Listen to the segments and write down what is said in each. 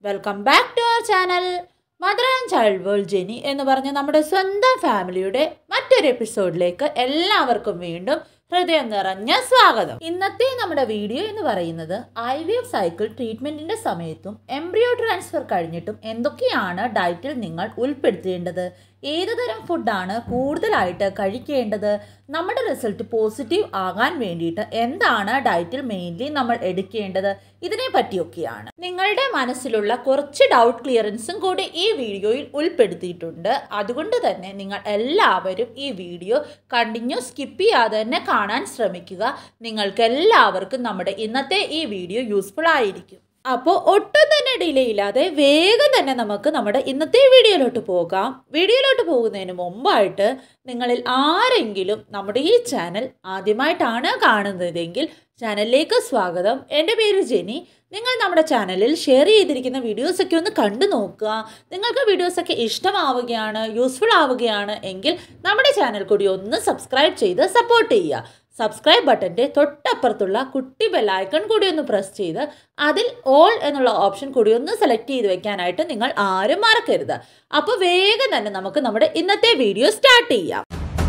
welcome back to our channel mother and child world Jeni എന്ന് പറഞ്ഞ നമ്മുടെ സ്വന്തം ഫാമിലിയുടെ മറ്റൊരു എപ്പിസോഡിലേക്ക് എല്ലാവർക്കും വീണ്ടും ഹൃദയം നിറഞ്ഞ സ്വാഗതം ഇന്നത്തെ നമ്മുടെ വീഡിയോ എന്ന് പറയുന്നത് ഐ വി എഫ് സൈക്കിൾ ട്രീറ്റ്മെന്റിന്റെ സമയത്തും എംബ്രിയോ ട്രാൻസ്ഫർ കഴിഞ്ഞിട്ടും എന്തൊക്കെയാണ് ഡയറ്റിൽ നിങ്ങൾ ഉൾപ്പെടുത്തേണ്ടത് ഏത് തരം ഫുഡാണ് കൂടുതലായിട്ട് കഴിക്കേണ്ടത് നമ്മുടെ റിസൾട്ട് പോസിറ്റീവ് ആകാൻ വേണ്ടിയിട്ട് എന്താണ് ഡയറ്റിൽ മെയിൻലി നമ്മൾ എടുക്കേണ്ടത് ഇതിനെ പറ്റിയൊക്കെയാണ് നിങ്ങളുടെ മനസ്സിലുള്ള കുറച്ച് ഡൗട്ട് ക്ലിയറൻസും കൂടി ഈ വീഡിയോയിൽ ഉൾപ്പെടുത്തിയിട്ടുണ്ട് അതുകൊണ്ട് തന്നെ നിങ്ങൾ എല്ലാവരും ഈ വീഡിയോ കണ്ടിന്യൂ സ്കിപ്പ് ചെയ്യാതെ തന്നെ കാണാൻ ശ്രമിക്കുക നിങ്ങൾക്ക് എല്ലാവർക്കും നമ്മുടെ ഇന്നത്തെ ഈ വീഡിയോ യൂസ്ഫുൾ ആയിരിക്കും അപ്പോൾ ഒട്ടും തന്നെ ഡിലേ ഇല്ലാതെ വേഗം തന്നെ നമുക്ക് നമ്മുടെ ഇന്നത്തെ വീഡിയോയിലോട്ട് പോകാം വീഡിയോയിലോട്ട് പോകുന്നതിന് മുമ്പായിട്ട് നിങ്ങളിൽ ആരെങ്കിലും നമ്മുടെ ഈ ചാനൽ ആദ്യമായിട്ടാണ് കാണുന്നതെങ്കിൽ ചാനലിലേക്ക് സ്വാഗതം എൻ്റെ പേര് ജെനി നിങ്ങൾ നമ്മുടെ ചാനലിൽ ഷെയർ ചെയ്തിരിക്കുന്ന വീഡിയോസൊക്കെ ഒന്ന് കണ്ടു നോക്കുക നിങ്ങൾക്ക് വീഡിയോസൊക്കെ ഇഷ്ടമാവുകയാണ് യൂസ്ഫുൾ ആവുകയാണ് എങ്കിൽ നമ്മുടെ ചാനൽ കൂടി ഒന്ന് സബ്സ്ക്രൈബ് ചെയ്ത് സപ്പോർട്ട് ചെയ്യുക സബ്സ്ക്രൈബ് ബട്ടൻ്റെ തൊട്ടപ്പുറത്തുള്ള കുട്ടി ബെല്ലൈക്കൺ കൂടി ഒന്ന് പ്രസ് ചെയ്ത് അതിൽ ഓൾ എന്നുള്ള ഓപ്ഷൻ കൂടി ഒന്ന് സെലക്ട് ചെയ്ത് വെക്കാനായിട്ട് നിങ്ങൾ ആരും മറക്കരുത് അപ്പോൾ വേഗം തന്നെ നമുക്ക് നമ്മുടെ ഇന്നത്തെ വീഡിയോ സ്റ്റാർട്ട് ചെയ്യാം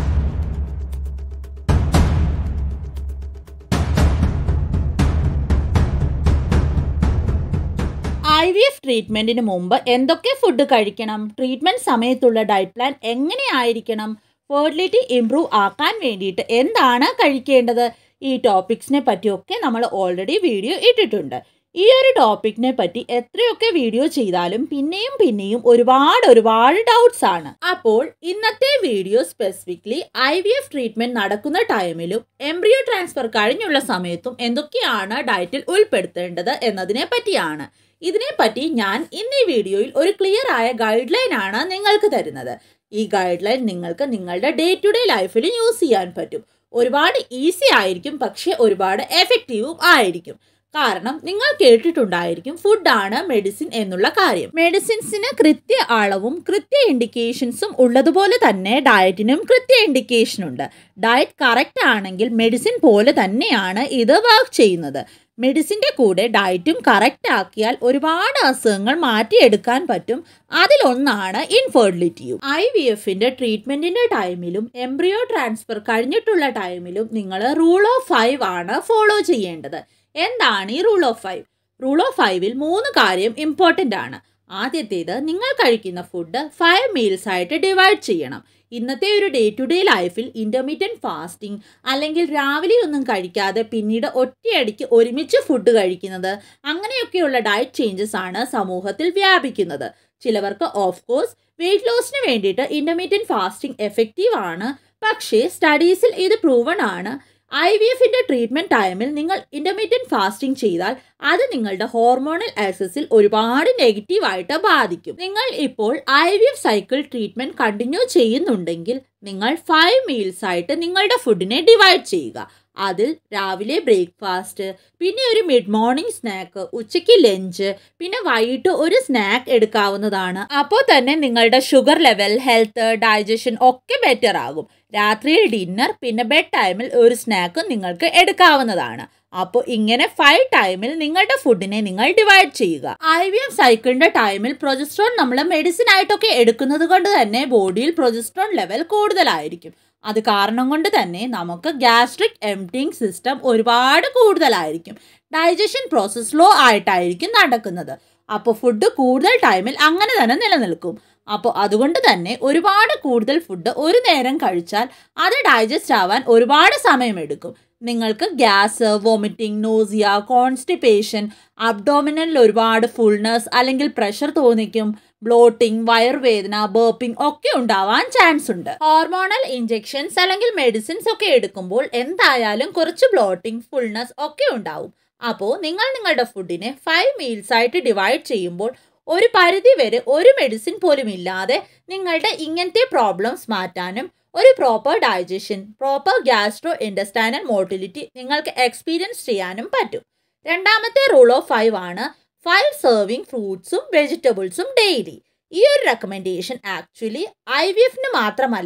ഐ വി എഫ് ട്രീറ്റ്മെൻറ്റിന് മുമ്പ് എന്തൊക്കെ ഫുഡ് കഴിക്കണം ട്രീറ്റ്മെൻറ്റ് സമയത്തുള്ള ഡയറ്റ് പ്ലാൻ എങ്ങനെയായിരിക്കണം ഫെർട്ടിലിറ്റി ഇംപ്രൂവ് ആക്കാൻ വേണ്ടിയിട്ട് എന്താണ് കഴിക്കേണ്ടത് ഈ ടോപ്പിക്സിനെ പറ്റിയൊക്കെ നമ്മൾ ഓൾറെഡി വീഡിയോ ഇട്ടിട്ടുണ്ട് ഈ ഒരു ടോപ്പിക്കിനെ പറ്റി എത്രയൊക്കെ വീഡിയോ ചെയ്താലും പിന്നെയും പിന്നെയും ഒരുപാട് ഒരുപാട് ഡൗട്ട്സ് ആണ് അപ്പോൾ ഇന്നത്തെ video specifically I V F treatment നടക്കുന്ന ടൈമിലും എംബ്രിയോ ട്രാൻസ്ഫർ കഴിഞ്ഞുള്ള സമയത്തും എന്തൊക്കെയാണ് ഡയറ്റിൽ ഉൾപ്പെടുത്തേണ്ടത് എന്നതിനെ പറ്റിയാണ് ഇതിനെപ്പറ്റി ഞാൻ ഇന്ന് ഈ വീഡിയോയിൽ ഒരു ക്ലിയർ ആയ ഗൈഡ് ലൈൻ ആണ് നിങ്ങൾക്ക് തരുന്നത് ഈ ഗൈഡ് ലൈൻ നിങ്ങൾക്ക് നിങ്ങളുടെ ഡേ ടു ഡേ ലൈഫിൽ യൂസ് ചെയ്യാൻ പറ്റും ഒരുപാട് ഈസി ആയിരിക്കും പക്ഷേ ഒരുപാട് എഫക്റ്റീവും ആയിരിക്കും കാരണം നിങ്ങൾ കേട്ടിട്ടുണ്ടായിരിക്കും ഫുഡാണ് മെഡിസിൻ എന്നുള്ള കാര്യം മെഡിസിൻസിന് കൃത്യ അളവും കൃത്യ ഇൻഡിക്കേഷൻസും ഉള്ളതുപോലെ തന്നെ ഡയറ്റിനും കൃത്യ ഇൻഡിക്കേഷൻ ഉണ്ട് ഡയറ്റ് കറക്റ്റ് ആണെങ്കിൽ മെഡിസിൻ പോലെ തന്നെയാണ് ഇത് വർക്ക് ചെയ്യുന്നത് മെഡിസിൻ്റെ കൂടെ ഡയറ്റും കറക്റ്റ് ആക്കിയാൽ ഒരുപാട് അസുഖങ്ങൾ മാറ്റിയെടുക്കാൻ പറ്റും അതിലൊന്നാണ് ഇൻഫെർട്ടിലിറ്റിയും ഐ വി എഫിൻ്റെ ട്രീറ്റ്മെൻറ്റിൻ്റെ ടൈമിലും എംബ്രിയോ ട്രാൻസ്ഫർ കഴിഞ്ഞിട്ടുള്ള ടൈമിലും നിങ്ങൾ റൂൾ ഓഫ് ഫൈവ് ആണ് ഫോളോ ചെയ്യേണ്ടത് എന്താണ് ഈ rule of five rule of ഫൈവിൽ മൂന്ന് കാര്യം ഇമ്പോർട്ടൻ്റ് ആണ് ആദ്യത്തേത് നിങ്ങൾ കഴിക്കുന്ന ഫുഡ് ഫൈവ് മീൽസ് ആയിട്ട് ഡിവൈഡ് ചെയ്യണം ഇന്നത്തെ ഒരു ഡേ ടു ഡേ ലൈഫിൽ ഇൻ്റർമീഡിയൻറ്റ് ഫാസ്റ്റിംഗ് അല്ലെങ്കിൽ രാവിലെ ഒന്നും കഴിക്കാതെ പിന്നീട് ഒറ്റയടിക്ക് ഒരുമിച്ച് ഫുഡ് കഴിക്കുന്നത് അങ്ങനെയൊക്കെയുള്ള ഡയറ്റ് ചേഞ്ചസ് ആണ് സമൂഹത്തിൽ വ്യാപിക്കുന്നത് ചിലവർക്ക് ഓഫ് കോഴ്സ് വെയിറ്റ് ലോസിന് വേണ്ടിയിട്ട് ഇൻ്റർമീഡിയൻറ്റ് ഫാസ്റ്റിംഗ് എഫക്റ്റീവ് ആണ് പക്ഷേ സ്റ്റഡീസിൽ ഇത് പ്രൂവൺ ആണ് ഐ വി എഫിൻ്റെ ട്രീറ്റ്മെൻറ്റ് ടൈമിൽ നിങ്ങൾ ഇൻ്റർമീഡിയൻറ്റ് ഫാസ്റ്റിംഗ് ചെയ്താൽ അത് നിങ്ങളുടെ ഹോർമോണൽ ആക്സസിൽ ഒരുപാട് നെഗറ്റീവായിട്ട് ബാധിക്കും നിങ്ങൾ ഇപ്പോൾ I V F cycle treatment continue ചെയ്യുന്നുണ്ടെങ്കിൽ നിങ്ങൾ ഫൈവ് മീൽസ് ആയിട്ട് നിങ്ങളുടെ ഫുഡിനെ ഡിവൈഡ് ചെയ്യുക അതിൽ രാവിലെ ബ്രേക്ക്ഫാസ്റ്റ് പിന്നെ ഒരു മിഡ് മോർണിംഗ് സ്നാക്ക് ഉച്ചയ്ക്ക് ലഞ്ച് പിന്നെ വൈകിട്ട് ഒരു സ്നാക്ക് എടുക്കാവുന്നതാണ് അപ്പോൾ തന്നെ നിങ്ങളുടെ ഷുഗർ ലെവൽ ഹെൽത്ത് ഡൈജഷൻ ഒക്കെ ബെറ്റർ ആകും രാത്രിയിൽ ഡിന്നർ പിന്നെ ബെഡ് ടൈമിൽ ഒരു സ്നാക്കും നിങ്ങൾക്ക് എടുക്കാവുന്നതാണ് അപ്പോൾ ഇങ്ങനെ ഫൈവ് ടൈമിൽ നിങ്ങളുടെ ഫുഡിനെ നിങ്ങൾ ഡിവൈഡ് ചെയ്യുക ഐ വി എഫ് സൈക്കിളിന്റെ ടൈമിൽ പ്രൊജസ്ട്രോൺ നമ്മൾ മെഡിസിൻ ആയിട്ടൊക്കെ എടുക്കുന്നത് കൊണ്ട് തന്നെ ബോഡിയിൽ പ്രൊജസ്ട്രോൺ ലെവൽ കൂടുതലായിരിക്കും അത് കാരണം കൊണ്ട് തന്നെ നമുക്ക് ഗ്യാസ്ട്രിക് എംറ്റിങ് സിസ്റ്റം ഒരുപാട് കൂടുതലായിരിക്കും ഡൈജഷൻ പ്രോസസ് സ്ലോ ആയിട്ടായിരിക്കും നടക്കുന്നത് അപ്പോൾ ഫുഡ് കൂടുതൽ ടൈമിൽ അങ്ങനെ തന്നെ നിലനിൽക്കും അപ്പോൾ അതുകൊണ്ട് തന്നെ ഒരുപാട് കൂടുതൽ ഫുഡ് ഒരു നേരം കഴിച്ചാൽ അത് ഡൈജസ്റ്റ് ആവാൻ ഒരുപാട് സമയമെടുക്കും നിങ്ങൾക്ക് ഗ്യാസ് വോമിറ്റിംഗ് നോസിയ കോൺസ്റ്റിപ്പേഷൻ അബ്ഡോമിനലിൽ ഒരുപാട് ഫുൾനെസ് അല്ലെങ്കിൽ പ്രഷർ തോന്നിക്കും ബ്ലോട്ടിംഗ് വയറുവേദന ബേർപ്പിംഗ് ഒക്കെ ഉണ്ടാവാൻ ചാൻസ് ഉണ്ട് ഹോർമോണൽ ഇഞ്ചെക്ഷൻസ് അല്ലെങ്കിൽ മെഡിസിൻസ് ഒക്കെ എടുക്കുമ്പോൾ എന്തായാലും കുറച്ച് ബ്ലോട്ടിംഗ് ഫുൾനെസ് ഒക്കെ ഉണ്ടാവും അപ്പോൾ നിങ്ങൾ നിങ്ങളുടെ ഫുഡിനെ ഫൈവ് മീൽസ് ആയിട്ട് ഡിവൈഡ് ചെയ്യുമ്പോൾ ഒരു പരിധി വരെ ഒരു മെഡിസിൻ പോലും ഇല്ലാതെ നിങ്ങളുടെ ഇങ്ങനത്തെ പ്രോബ്ലംസ് മാറ്റാനും ഒരു proper digestion proper gastro intestinal motility നിങ്ങൾക്ക് എക്സ്പീരിയൻസ് ചെയ്യാനും പറ്റും രണ്ടാമത്തെ റൂൾ ഓഫ് ഫൈവ് ആണ് ഫൈവ് സെർവിങ് ഫ്രൂട്ട്സും വെജിറ്റബിൾസും ഡെയിലി ഈ ഒരു റെക്കമെൻഡേഷൻ ആക്ച്വലി ഐ വി എഫിന് മാത്രമല്ല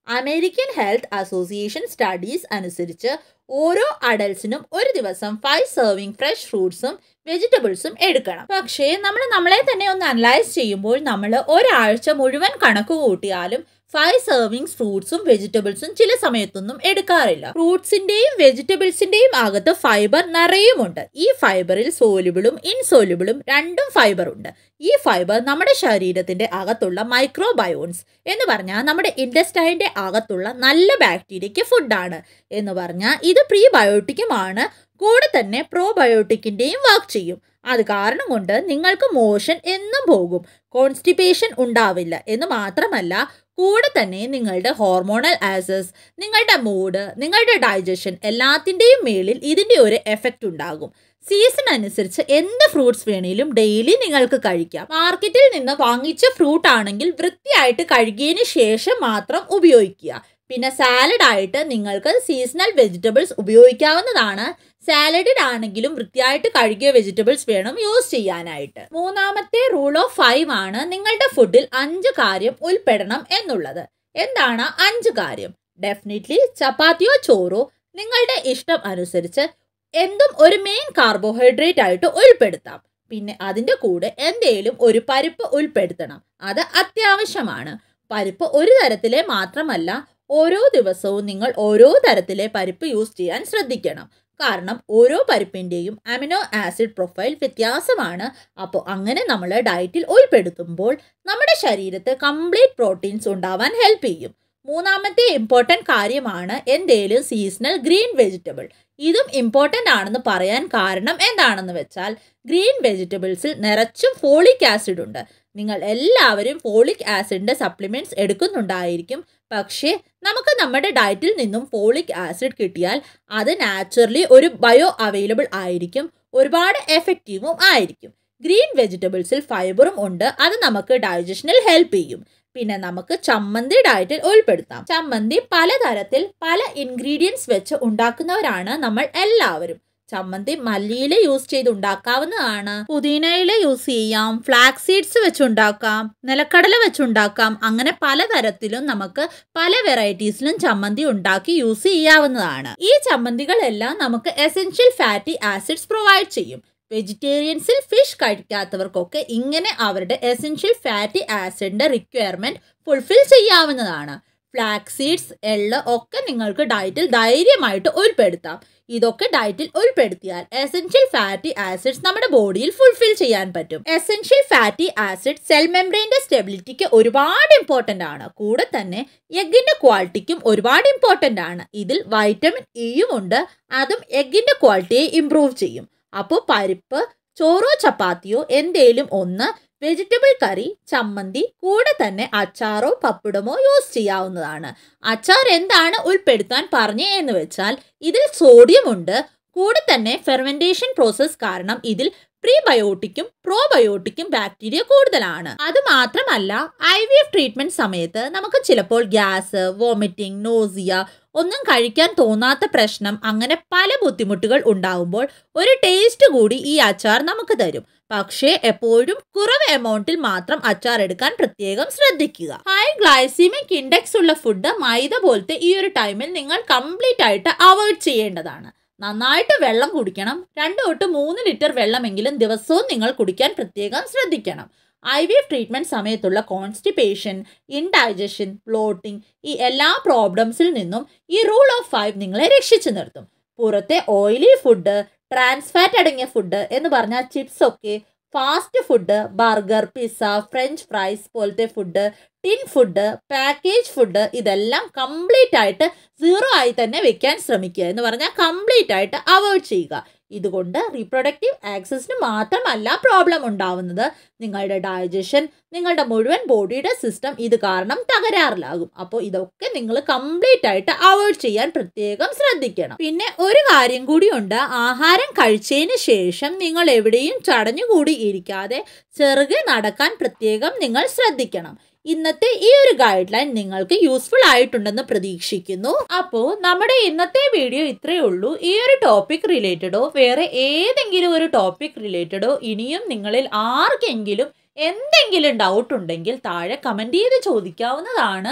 അമേരിക്കൻ ഹെൽത്ത് അസോസിയേഷൻ സ്റ്റഡീസ് അനുസരിച്ച് ഓരോ അഡൽസിനും ഒരു ദിവസം ഫൈവ് സെർവിങ് ഫ്രഷ് ഫ്രൂട്ട്സും വെജിറ്റബിൾസും എടുക്കണം പക്ഷേ നമ്മൾ നമ്മളെ തന്നെ ഒന്ന് അനലൈസ് ചെയ്യുമ്പോൾ നമ്മൾ ഒരാഴ്ച മുഴുവൻ കണക്ക് കൂട്ടിയാലും ഫൈവ് സെർവിങ്സ് ഫ്രൂട്ട്സും വെജിറ്റബിൾസും ചില സമയത്തൊന്നും എടുക്കാറില്ല ഫ്രൂട്ട്സിന്റെയും വെജിറ്റബിൾസിന്റെയും അകത്ത് ഫൈബർ നിറയുമുണ്ട് ഈ ഫൈബറിൽ സോലുബിളും ഇൻസോലുബിളും രണ്ടും ഫൈബർ ഉണ്ട് ഈ ഫൈബർ നമ്മുടെ ശരീരത്തിന്റെ അകത്തുള്ള മൈക്രോബയോൺസ് എന്ന് പറഞ്ഞാൽ നമ്മുടെ ഇൻഡസ്റ്റൈൻ്റെ അകത്തുള്ള നല്ല ബാക്ടീരിയയ്ക്ക് ഫുഡാണ് എന്ന് പറഞ്ഞാൽ ഇത് പ്രീബയോട്ടിക്കുമാണ് കൂടെ തന്നെ പ്രോബയോട്ടിക്കിൻ്റെയും വർക്ക് ചെയ്യും അത് കാരണം കൊണ്ട് നിങ്ങൾക്ക് മോഷൻ എന്നും പോകും കോൺസ്റ്റിപ്പേഷൻ ഉണ്ടാവില്ല എന്ന് മാത്രമല്ല കൂടെ തന്നെ നിങ്ങളുടെ ഹോർമോണൽ ആസസ് നിങ്ങളുടെ മൂഡ് നിങ്ങളുടെ ഡൈജഷൻ എല്ലാത്തിൻ്റെയും മേളിൽ ഇതിൻ്റെ ഒരു എഫക്റ്റ് ഉണ്ടാകും സീസൺ അനുസരിച്ച് എന്ത് ഫ്രൂട്ട്സ് വേണേലും ഡെയിലി നിങ്ങൾക്ക് കഴിക്കാം മാർക്കറ്റിൽ നിന്ന് വാങ്ങിച്ച ഫ്രൂട്ട് ആണെങ്കിൽ വൃത്തിയായിട്ട് കഴുകിയതിന് ശേഷം മാത്രം ഉപയോഗിക്കുക പിന്നെ സാലഡ് ആയിട്ട് നിങ്ങൾക്ക് സീസണൽ വെജിറ്റബിൾസ് ഉപയോഗിക്കാവുന്നതാണ് സാലഡിൽ ആണെങ്കിലും വൃത്തിയായിട്ട് കഴുകിയ വെജിറ്റബിൾസ് വേണം യൂസ് ചെയ്യാനായിട്ട് മൂന്നാമത്തെ റൂൾ ഓഫ് ഫൈവ് ആണ് നിങ്ങളുടെ ഫുഡിൽ അഞ്ച് കാര്യം ഉൾപ്പെടണം എന്നുള്ളത് എന്താണ് അഞ്ച് കാര്യം ഡെഫിനറ്റ്ലി ചപ്പാത്തിയോ ചോറോ നിങ്ങളുടെ ഇഷ്ടം അനുസരിച്ച് എന്തും ഒരു മെയിൻ കാർബോഹൈഡ്രേറ്റ് ആയിട്ട് ഉൾപ്പെടുത്താം പിന്നെ അതിൻ്റെ കൂടെ എന്തേലും ഒരു പരിപ്പ് ഉൾപ്പെടുത്തണം അത് അത്യാവശ്യമാണ് പരിപ്പ് ഒരു തരത്തിലെ മാത്രമല്ല ഓരോ ദിവസവും നിങ്ങൾ ഓരോ തരത്തിലെ പരിപ്പ് യൂസ് ചെയ്യാൻ ശ്രദ്ധിക്കണം കാരണം ഓരോ പരിപ്പിൻ്റെയും അമിനോ ആസിഡ് പ്രൊഫൈൽ വ്യത്യാസമാണ് അപ്പോൾ അങ്ങനെ നമ്മൾ ഡയറ്റിൽ ഉൾപ്പെടുത്തുമ്പോൾ നമ്മുടെ ശരീരത്ത് കംപ്ലീറ്റ് പ്രോട്ടീൻസ് ഉണ്ടാവാൻ ഹെൽപ്പ് ചെയ്യും മൂന്നാമത്തെ ഇമ്പോർട്ടൻറ്റ് കാര്യമാണ് എന്തേലും സീസണൽ ഗ്രീൻ വെജിറ്റബിൾ ഇതും ഇമ്പോർട്ടൻ്റ് ആണെന്ന് പറയാൻ കാരണം എന്താണെന്ന് വെച്ചാൽ ഗ്രീൻ വെജിറ്റബിൾസിൽ നിറച്ചും ഫോളിക് ആസിഡ് ഉണ്ട് നിങ്ങൾ എല്ലാവരും ഫോളിക് ആസിഡിൻ്റെ സപ്ലിമെൻറ്റ്സ് എടുക്കുന്നുണ്ടായിരിക്കും പക്ഷേ നമുക്ക് നമ്മുടെ ഡയറ്റിൽ നിന്നും ഫോളിക് ആസിഡ് കിട്ടിയാൽ അത് നാച്ചുറലി ഒരു ബയോ അവൈലബിൾ ആയിരിക്കും ഒരുപാട് എഫക്റ്റീവും ആയിരിക്കും ഗ്രീൻ വെജിറ്റബിൾസിൽ ഫൈബറും ഉണ്ട് അത് നമുക്ക് ഡൈജഷനിൽ ഹെൽപ്പ് ചെയ്യും പിന്നെ നമുക്ക് ചമ്മന്തി ഡയറ്റിൽ ഉൾപ്പെടുത്താം ചമ്മന്തി പലതരത്തിൽ പല ഇൻഗ്രീഡിയൻസ് വെച്ച് ഉണ്ടാക്കുന്നവരാണ് നമ്മൾ എല്ലാവരും ചമ്മന്തി മല്ലിയില യൂസ് ചെയ്ത് ഉണ്ടാക്കാവുന്നതാണ് പുതിനയില യൂസ് ചെയ്യാം ഫ്ലാക്സ് സീഡ്സ് വെച്ചുണ്ടാക്കാം നിലക്കടല വെച്ചുണ്ടാക്കാം അങ്ങനെ പലതരത്തിലും നമുക്ക് പല വെറൈറ്റീസിലും ചമ്മന്തി ഉണ്ടാക്കി യൂസ് ചെയ്യാവുന്നതാണ് ഈ ചമ്മന്തികളെല്ലാം നമുക്ക് എസെൻഷ്യൽ ഫാറ്റി ആസിഡ്സ് പ്രൊവൈഡ് ചെയ്യും വെജിറ്റേറിയൻസിൽ ഫിഷ് കഴിക്കാത്തവർക്കൊക്കെ ഇങ്ങനെ അവരുടെ എസെൻഷ്യൽ ഫാറ്റി ആസിഡിന്റെ റിക്വയർമെന്റ് ഫുൾഫിൽ ചെയ്യാവുന്നതാണ് ഫ്ലാക്സ് സീഡ്സ് എള്ള് ഒക്കെ നിങ്ങൾക്ക് ഡയറ്റിൽ ധൈര്യമായിട്ട് ഉൾപ്പെടുത്താം ഇതൊക്കെ ഡയറ്റിൽ ഉൾപ്പെടുത്തിയാൽ എസെൻഷ്യൽ ഫാറ്റി ആസിഡ്സ് നമ്മുടെ ബോഡിയിൽ ഫുൾഫിൽ ചെയ്യാൻ പറ്റും എസെൻഷ്യൽ ഫാറ്റി ആസിഡ് സെൽ മെംബ്രെയിൻ്റെ സ്റ്റെബിലിറ്റിക്ക് ഒരുപാട് ഇമ്പോർട്ടൻ്റ് ആണ് കൂടെ തന്നെ എഗ്ഗിൻ്റെ ക്വാളിറ്റിക്കും ഒരുപാട് ഇമ്പോർട്ടൻ്റ് ആണ് ഇതിൽ വൈറ്റമിൻ ഇയും ഉണ്ട് അതും എഗ്ഗിൻ്റെ ക്വാളിറ്റിയെ ഇംപ്രൂവ് ചെയ്യും അപ്പോൾ പരിപ്പ് ചോറോ ചപ്പാത്തിയോ എന്തേലും ഒന്ന് വെജിറ്റബിൾ കറി ചമ്മന്തി കൂടെ തന്നെ അച്ചാറോ പപ്പടമോ യൂസ് ചെയ്യാവുന്നതാണ് അച്ചാർ എന്താണ് ഉൾപ്പെടുത്താൻ പറഞ്ഞേ എന്ന് വെച്ചാൽ ഇതിൽ സോഡിയം ഉണ്ട് കൂടെ തന്നെ ഫെർമെന്റേഷൻ പ്രോസസ് കാരണം ഇതിൽ പ്രീബയോട്ടിക്കും പ്രോബയോട്ടിക്കും ബാക്ടീരിയ കൂടുതലാണ് അത് മാത്രമല്ല ഐ വി എഫ് ട്രീറ്റ്മെന്റ് സമയത്ത് നമുക്ക് ചിലപ്പോൾ ഗ്യാസ് വോമിറ്റിംഗ് നോസിയ ഒന്നും കഴിക്കാൻ തോന്നാത്ത പ്രശ്നം അങ്ങനെ പല ബുദ്ധിമുട്ടുകൾ ഉണ്ടാകുമ്പോൾ ഒരു ടേസ്റ്റ് കൂടി ഈ അച്ചാർ നമുക്ക് തരും പക്ഷേ എപ്പോഴും കുറവ് എമൗണ്ടിൽ മാത്രം അച്ചാർ എടുക്കാൻ പ്രത്യേകം ശ്രദ്ധിക്കുക ഹൈ ഗ്ലൈസിമിക് ഇൻഡെക്സ് ഉള്ള ഫുഡ് മൈദ പോലത്തെ ഈ ഒരു ടൈമിൽ നിങ്ങൾ കംപ്ലീറ്റ് ആയിട്ട് അവോയ്ഡ് ചെയ്യേണ്ടതാണ് നന്നായിട്ട് വെള്ളം കുടിക്കണം രണ്ട് തൊട്ട് മൂന്ന് ലിറ്റർ വെള്ളമെങ്കിലും ദിവസവും നിങ്ങൾ കുടിക്കാൻ പ്രത്യേകം ശ്രദ്ധിക്കണം ഐ വി എഫ് ട്രീറ്റ്മെൻറ്റ് സമയത്തുള്ള കോൺസ്റ്റിപ്പേഷൻ ഇൻഡൈജഷൻ ബ്ലോട്ടിംഗ് ഈ എല്ലാ പ്രോബ്ലംസിൽ നിന്നും ഈ റൂൾ ഓഫ് ഫൈവ് നിങ്ങളെ രക്ഷിച്ചു നിർത്തും പുറത്തെ ഓയിലി ഫുഡ് ട്രാൻസ്ഫാറ്റ് അടങ്ങിയ ഫുഡ് എന്ന് പറഞ്ഞാൽ ചിപ്സ് ഒക്കെ fast food burger pizza french fries പോലത്തെ food tin food package food ഇതെല്ലാം കംപ്ലീറ്റ് ആയിട്ട് സീറോ ആയി തന്നെ വെക്കാൻ ശ്രമിക്കുക എന്ന് പറഞ്ഞാൽ കംപ്ലീറ്റ് ആയിട്ട് അവോയ്ഡ് ചെയ്യുക ഇതുകൊണ്ട് റീപ്രൊഡക്റ്റീവ് ആക്സസിന് മാത്രമല്ല പ്രോബ്ലം ഉണ്ടാവുന്നത് നിങ്ങളുടെ ഡൈജഷൻ നിങ്ങളുടെ മുഴുവൻ ബോഡിയുടെ സിസ്റ്റം ഇത് കാരണം തകരാറിലാകും അപ്പോൾ ഇതൊക്കെ നിങ്ങൾ കംപ്ലീറ്റ് ആയിട്ട് അവോയ്ഡ് ചെയ്യാൻ പ്രത്യേകം ശ്രദ്ധിക്കണം പിന്നെ ഒരു കാര്യം കൂടിയുണ്ട് ആഹാരം കഴിച്ചതിന് ശേഷം നിങ്ങൾ എവിടെയും ചടഞ്ഞുകൂടി ഇരിക്കാതെ ചെറുകെ നടക്കാൻ പ്രത്യേകം നിങ്ങൾ ശ്രദ്ധിക്കണം ഇന്നത്തെ ഈ ഒരു ഗൈഡ് ലൈൻ നിങ്ങൾക്ക് യൂസ്ഫുൾ ആയിട്ടുണ്ടെന്ന് പ്രതീക്ഷിക്കുന്നു അപ്പോൾ നമ്മുടെ ഇന്നത്തെ വീഡിയോ ഇത്രയേ ഉള്ളൂ ഈ ഒരു ടോപ്പിക് റിലേറ്റഡോ വേറെ ഏതെങ്കിലും ഒരു ടോപ്പിക് റിലേറ്റഡോ ഇനിയും നിങ്ങളിൽ ആർക്കെങ്കിലും എന്തെങ്കിലും ഡൗട്ട് ഉണ്ടെങ്കിൽ താഴെ കമൻറ്റ് ചെയ്ത് ചോദിക്കാവുന്നതാണ്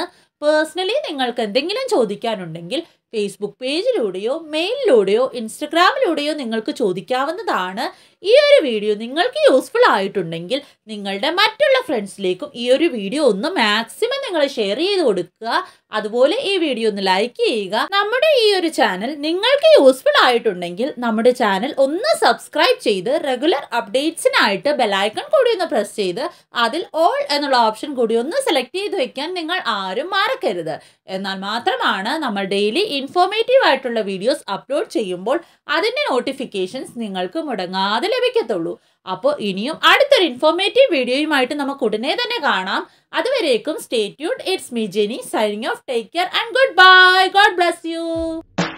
പേഴ്സണലി നിങ്ങൾക്ക് എന്തെങ്കിലും ചോദിക്കാനുണ്ടെങ്കിൽ ഫേസ്ബുക്ക് പേജിലൂടെയോ മെയിലിലൂടെയോ ഇൻസ്റ്റഗ്രാമിലൂടെയോ നിങ്ങൾക്ക് ചോദിക്കാവുന്നതാണ് ഈ ഒരു വീഡിയോ നിങ്ങൾക്ക് യൂസ്ഫുൾ ആയിട്ടുണ്ടെങ്കിൽ നിങ്ങളുടെ മറ്റുള്ള ഫ്രണ്ട്സിലേക്കും ഈ ഒരു വീഡിയോ ഒന്ന് മാക്സിമം നിങ്ങൾ ഷെയർ ചെയ്ത് കൊടുക്കുക അതുപോലെ ഈ വീഡിയോ ഒന്ന് ലൈക്ക് ചെയ്യുക നമ്മുടെ ഈ ഒരു ചാനൽ നിങ്ങൾക്ക് യൂസ്ഫുൾ ആയിട്ടുണ്ടെങ്കിൽ നമ്മുടെ ചാനൽ ഒന്ന് സബ്സ്ക്രൈബ് ചെയ്ത് റെഗുലർ അപ്ഡേറ്റ്സിനായിട്ട് ബെലൈക്കൺ കൂടി ഒന്ന് പ്രസ് ചെയ്ത് അതിൽ ഓൾ എന്നുള്ള ഓപ്ഷൻ കൂടി ഒന്ന് സെലക്ട് ചെയ്ത് വെക്കാൻ നിങ്ങൾ ആരും മറക്കരുത് എന്നാൽ മാത്രമാണ് നമ്മൾ ഡെയിലി ഇൻഫോർമേറ്റീവ് ആയിട്ടുള്ള വീഡിയോസ് അപ്ലോഡ് ചെയ്യുമ്പോൾ അതിൻ്റെ നോട്ടിഫിക്കേഷൻസ് നിങ്ങൾക്ക് മുടങ്ങാതെ ലഭിക്കത്തുള്ളൂ അപ്പോൾ ഇനിയും അടുത്തൊരു ഇൻഫോർമേറ്റീവ് വീഡിയോയുമായിട്ട് നമുക്ക് ഉടനെ തന്നെ കാണാം അതുവരേക്കും stay tune it's me Jeni signing off take care and goodbye God bless U